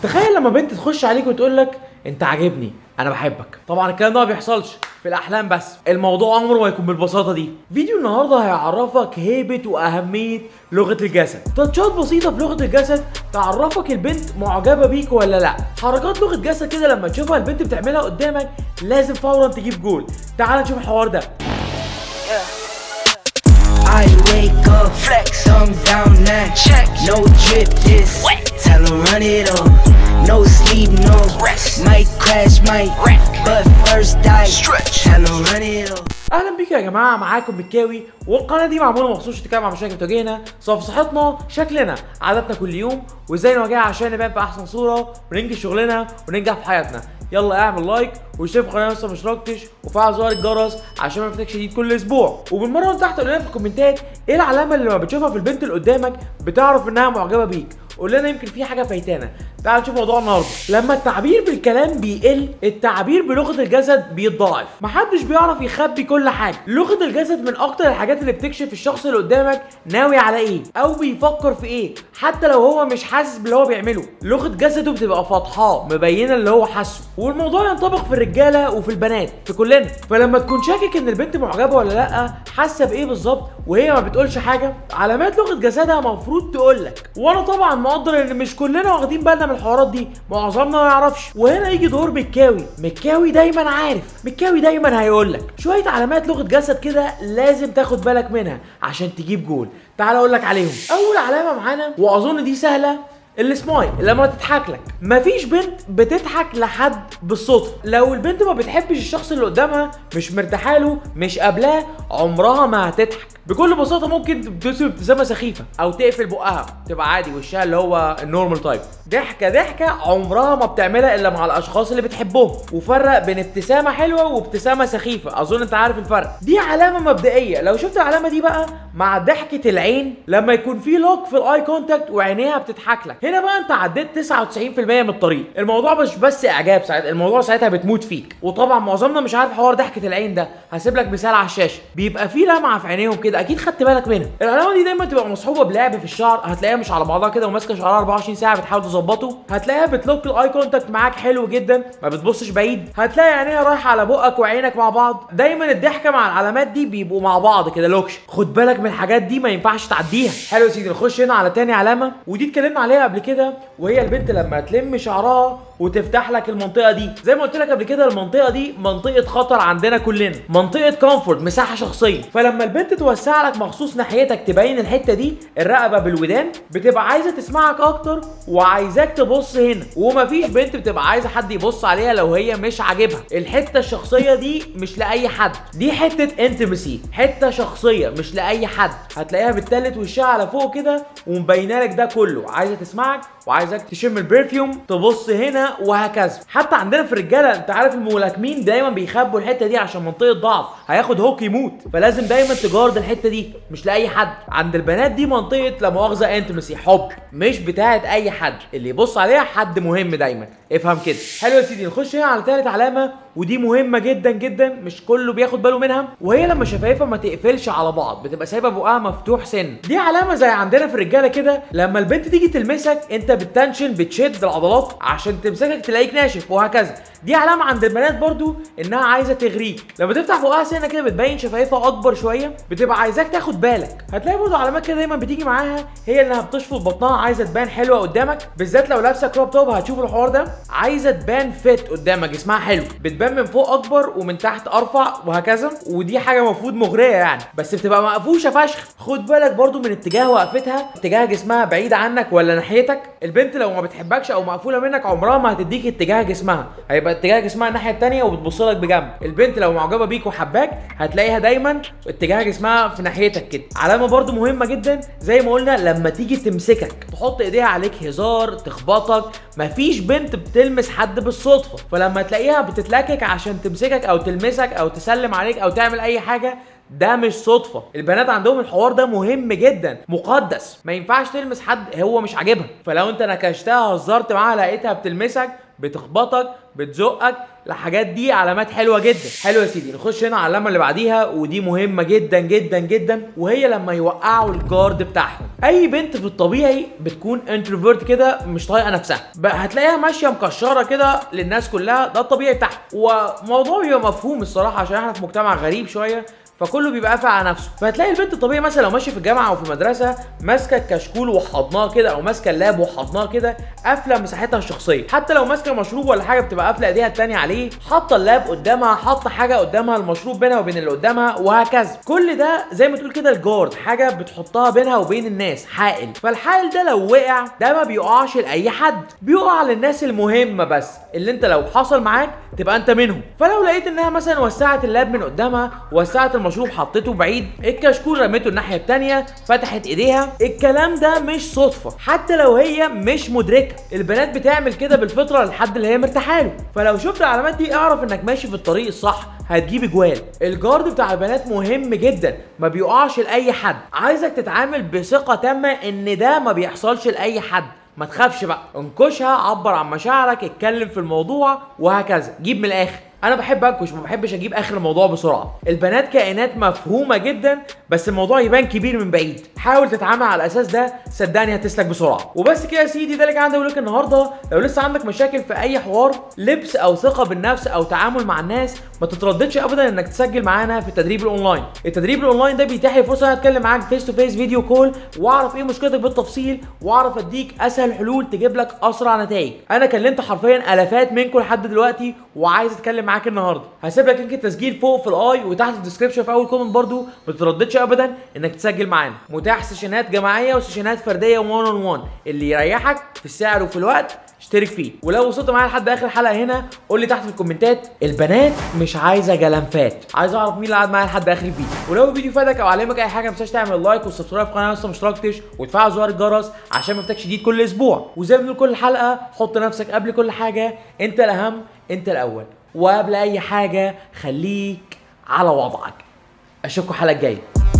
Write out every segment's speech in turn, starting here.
تخيل لما بنت تخش عليك وتقول لك انت عاجبني انا بحبك طبعا الكلام ده ما بيحصلش في الاحلام بس الموضوع عمره ما يكون بالبساطه دي فيديو النهارده هيعرفك هيبه واهميه لغه الجسد تاتشات بسيطه في لغه الجسد تعرفك البنت معجبه بيك ولا لا حركات لغه جسد كده لما تشوفها البنت بتعملها قدامك لازم فورا تجيب جول تعال نشوف الحوار ده I wake up, flex, thumb down now. Check, no drip, just tell her run it up. No sleep, no rest. Might crash, might wreck, but first I stretch. Tell her run it up. اهلا بيكم يا جماعه معاكم بالكاوي والقناه دي معموله مخصوص تتكلم عن مشاكل بتواجهنا صفحتنا شكلنا عاداتنا كل يوم وازاي نواجهها عشان نبان في احسن صوره وننجز شغلنا وننجح في حياتنا يلا اعمل لايك واشترك في القناه لسه ما اشتركتش وفعل زر الجرس عشان ما يفوتكش جديد كل اسبوع وبالمره من تحت قول لنا في الكومنتات ايه العلامه اللي لما بتشوفها في البنت اللي قدامك بتعرف انها معجبه بيك قول لنا يمكن في حاجه فايتانا تعال نشوف موضوع النهارده لما التعبير بالكلام بيقل التعبير بلغه الجسد بيتضاعف محدش بيعرف يخبي كل حاجه لغه الجسد من اكتر الحاجات اللي بتكشف الشخص اللي قدامك ناوي على ايه او بيفكر في ايه حتى لو هو مش حاسس باللي هو بيعمله لغه جسده بتبقى فاتحاه مبينه اللي هو حاسه والموضوع ينطبق في الرجاله وفي البنات في كلنا فلما تكون شاكك ان البنت معجبه ولا لا حاسه بايه بالظبط وهي ما بتقولش حاجه علامات لغه جسدها المفروض تقول لك وانا طبعا مقدر ان مش كلنا واخدين بالنا من الحوارات دي معظمنا ما يعرفش وهنا يجي دور مكاوي مكاوي دايما عارف مكاوي دايما هيقول لك شويه علامات لغه جسد كده لازم تاخد بالك منها عشان تجيب جول تعال اقول لك عليهم اول علامه معانا واظن دي سهله السمايل لما تضحك لك مفيش بنت بتضحك لحد بالصدفه لو البنت ما بتحبش الشخص اللي قدامها مش مرتاحه له مش قابلاه عمرها ما هتضحك بكل بساطه ممكن تبتسم ابتسامه سخيفه او تقفل بقها تبقى عادي وشها اللي هو النورمال تايب ضحكه ضحكه عمرها ما بتعملها الا مع الاشخاص اللي بتحبهم وفرق بين ابتسامه حلوه وابتسامه سخيفه اظن انت عارف الفرق دي علامه مبدئيه لو شفت العلامه دي بقى مع ضحكه العين لما يكون في لوك في الاي كونتاكت وعينيها بتضحك لك هنا بقى انت عديت 99% من الطريق الموضوع مش بس اعجاب ساعتها الموضوع ساعتها بتموت فيك وطبعا معظمنا مش عارف حوار ضحكه العين ده هسيب لك مثال على الشاشه بيبقى في لمعه في عينيهم كده اكيد خدت بالك منها العلامه دي دايما تبقى مصحوبه بلعب في الشعر هتلاقيها مش على بعضها كده وماسكه شعرها 24 ساعه بتحاول تظبطه هتلاقيها بتلوك الاي كونتاكت معاك حلو جدا ما بتبصش بعيد هتلاقي عينيها رايحه على بقك وعينك مع بعض دايما الضحكه مع العلامات دي بيبقوا مع بعض كده لوكش خد بالك من الحاجات دي ما ينفعش تعديها حلو يا سيدي نخش هنا على تاني علامه ودي اتكلمنا عليها قبل كده وهي البنت لما تلم شعرها وتفتح لك المنطقه دي زي ما قلت لك قبل كده المنطقه دي منطقه خطر عندنا كلنا منطقه كومفورت مساحه شخصيه فلما البنت توسع لك مخصوص ناحيتك تبين الحته دي الرقبه بالودان بتبقى عايزه تسمعك اكتر وعايزاك تبص هنا ومفيش بنت بتبقى عايزه حد يبص عليها لو هي مش عاجبها الحته الشخصيه دي مش لاي حد دي حته انتمسي حته شخصيه مش لاي حد هتلاقيها بتلت وشها على فوق كده ومبينه لك ده كله عايزه تسمعك وعايزك تشم البرفيوم تبص هنا وهكذا حتى عندنا في الرجاله انت عارف الملاكمين دايما بيخبوا الحته دي عشان منطقه ضعف هياخد هوك يموت فلازم دايما تجارد الحته دي مش لاي حد عند البنات دي منطقه لا مؤاخذه انتمسي حب مش بتاعه اي حد اللي يبص عليها حد مهم دايما افهم كده حلو يا سيدي نخش هنا على ثالث علامه ودي مهمه جدا جدا مش كله بياخد باله منها وهي لما شفايفها ما تقفلش على بعض بتبقى سايبه بقها مفتوح سن دي علامه زي عندنا في الرجاله كده لما البنت تيجي تلمسك انت بالتنشن بتشد العضلات عشان تمسكك تلاقيك ناشف وهكذا دي علامه عند البنات برضو انها عايزه تغريك لما تفتح بقها سنه كده بتبين شفايفها اكبر شويه بتبقى عايزاك تاخد بالك هتلاقي برضو علامات كده دايما بتيجي معاها هي انها بتشفط بطنها عايزه تبان حلوه قدامك بالذات لو لابسه كروب توب هتشوف الحوار ده عايزه تبان فيت قدامك جسمها حلو بتبان من فوق اكبر ومن تحت ارفع وهكذا ودي حاجه المفروض مغريه يعني بس بتبقى مقفوشه فشخ خد بالك برضو من اتجاه وقفتها اتجاه جسمها بعيد عنك ولا ناحيتك البنت لو ما بتحبكش او مقفوله منك عمرها ما هتديك اتجاه جسمها هيبقى اتجاه جسمها الناحيه التانية وبتبص لك بجنب البنت لو معجبه بيك وحباك هتلاقيها دايما اتجاه جسمها في ناحيتك كده علامه برضو مهمه جدا زي ما قلنا لما تيجي تمسكك تحط ايديها عليك هزار تخبطك مفيش بنت بتلمس حد بالصدفه فلما تلاقيها بتتلكك عشان تمسكك او تلمسك او تسلم عليك او تعمل اي حاجه ده مش صدفه البنات عندهم الحوار ده مهم جدا مقدس ما ينفعش تلمس حد هو مش عاجبها فلو انت نكشتها هزرت معاها لقيتها بتلمسك بتخبطك بتزقك الحاجات دي علامات حلوه جدا حلو يا سيدي نخش هنا على العلامه اللي بعديها ودي مهمه جدا جدا جدا وهي لما يوقعوا الجارد بتاعهم اي بنت في الطبيعي بتكون انتروفيرت كده مش طايقه نفسها ب- هتلاقيها ماشيه مكشره كده للناس كلها ده الطبيعي بتاعها وموضوع بيبقى مفهوم الصراحه عشان احنا في مجتمع غريب شويه فكله بيبقى قافل على نفسه فهتلاقي البنت الطبيعي مثلا لو ماشيه في الجامعه او في المدرسه ماسكه الكشكول وحضناه كده او ماسكه اللاب وحضناه كده قافله مساحتها الشخصيه حتى لو ماسكه مشروب ولا حاجه بتبقى قافله ايديها التانية عليه حاطه اللاب قدامها حاطه حاجه قدامها المشروب بينها وبين اللي قدامها وهكذا كل ده زي ما تقول كده الجارد حاجه بتحطها بينها وبين الناس حائل فالحائل ده لو وقع ده ما بيقعش لاي حد بيقع للناس المهمه بس اللي انت لو حصل معاك تبقى انت منهم فلو لقيت انها مثلا وسعت اللاب من قدامها وسعت المشروب حطيته بعيد الكشكول رميته الناحيه التانية فتحت ايديها الكلام ده مش صدفه حتى لو هي مش مدركه البنات بتعمل كده بالفطره لحد اللي هي مرتاحه له فلو شفت العلامات دي اعرف انك ماشي في الطريق الصح هتجيب اجوال الجارد بتاع البنات مهم جدا ما بيقعش لاي حد عايزك تتعامل بثقه تامه ان ده ما بيحصلش لاي حد ما تخافش بقى انكشها عبر عن مشاعرك اتكلم في الموضوع وهكذا جيب من الاخر انا بحب انكش ما بحبش اجيب اخر الموضوع بسرعه البنات كائنات مفهومه جدا بس الموضوع يبان كبير من بعيد حاول تتعامل على الاساس ده صدقني هتسلك بسرعه وبس كده يا سيدي ده اللي كان عندي اقول لك النهارده لو لسه عندك مشاكل في اي حوار لبس او ثقه بالنفس او تعامل مع الناس ما تترددش ابدا انك تسجل معانا في التدريب الاونلاين التدريب الاونلاين ده بيتيح لي فرصه ان أنا اتكلم معاك فيس تو فيس فيديو كول واعرف ايه مشكلتك بالتفصيل واعرف اديك اسهل حلول تجيب لك اسرع نتائج انا كلمت حرفيا الافات منكم لحد دلوقتي وعايز اتكلم معاك النهارده هسيب لك لينك التسجيل فوق في الاي وتحت في الديسكربشن في اول كومنت برضو ما تترددش ابدا انك تسجل معانا متاح سيشنات جماعيه وسيشنات فرديه 1 اون 1 اللي يريحك في السعر وفي الوقت اشترك فيه ولو وصلت معايا لحد اخر حلقه هنا قول لي تحت في الكومنتات البنات مش عايزه جلنفات عايز اعرف مين اللي قعد معايا لحد اخر الفيديو ولو الفيديو فادك او علمك اي حاجه ما تنساش تعمل لايك وسبسكرايب في القناه لسه ما اشتركتش وتفعل زر الجرس عشان ما يفتكش جديد كل اسبوع وزي ما بنقول كل حلقه حط نفسك قبل كل حاجه انت الاهم انت الاول وقبل اي حاجه خليك على وضعك اشوفكم الحلقه الجايه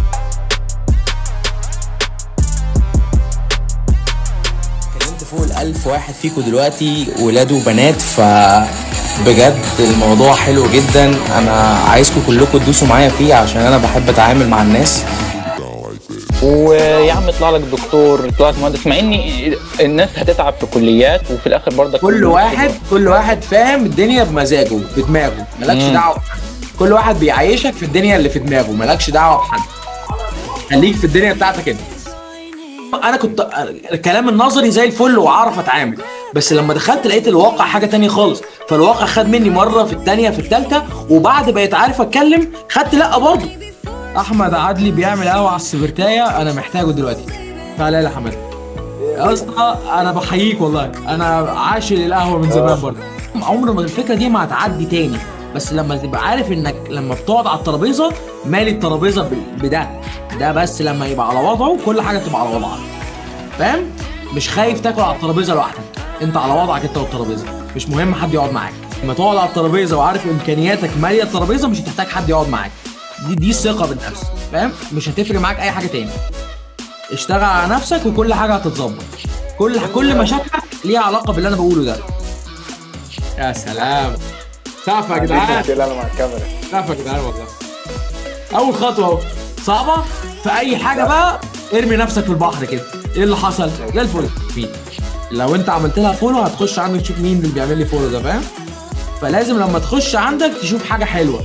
كلمت فوق الألف واحد فيكم دلوقتي ولاد وبنات ف بجد الموضوع حلو جدا انا عايزكم كلكم تدوسوا معايا فيه عشان انا بحب اتعامل مع الناس ويا عم يطلع لك دكتور يطلع لك مهندس مع ان الناس هتتعب في كليات وفي الاخر برضك كل واحد كل واحد فاهم الدنيا بمزاجه بدماغه مالكش مم. دعوه بحد. كل واحد بيعيشك في الدنيا اللي في دماغه مالكش دعوه بحد خليك في الدنيا بتاعتك انت انا كنت الكلام النظري زي الفل واعرف اتعامل بس لما دخلت لقيت الواقع حاجه تانية خالص فالواقع خد مني مره في التانية في التالتة وبعد بقيت عارف اتكلم خدت لا برضه احمد عدلي بيعمل قهوه على السبرتايه انا محتاجه دلوقتي تعالى يا حماد يا اسطى انا بحييك والله انا عاشق للقهوه من زمان برضه عمر ما الفكره دي ما هتعدي تاني بس لما تبقى عارف انك لما بتقعد على الترابيزه مالي الترابيزه ب- بده ده بس لما يبقى على وضعه كل حاجه تبقى على وضعها فاهم مش خايف تاكل على الترابيزه لوحدك انت على وضعك انت والترابيزه مش مهم حد يقعد معاك لما تقعد على الترابيزه وعارف امكانياتك ماليه الترابيزه مش هتحتاج حد يقعد معاك دي دي الثقه بالنفس فاهم مش هتفرق معاك اي حاجه تاني اشتغل على نفسك وكل حاجه هتتظبط كل كل مشاكلك ليها علاقه باللي انا بقوله ده يا سلام سقف يا جدعان مشكلة انا مع الكاميرا سقف يا جدعان والله اول خطوه اهو صعبه في اي حاجه بقى ارمي نفسك في البحر كده ايه اللي حصل زي الفل في لو انت عملت لها فولو هتخش عندك تشوف مين اللي بيعمل لي فولو ده فاهم فلازم لما تخش عندك تشوف حاجه حلوه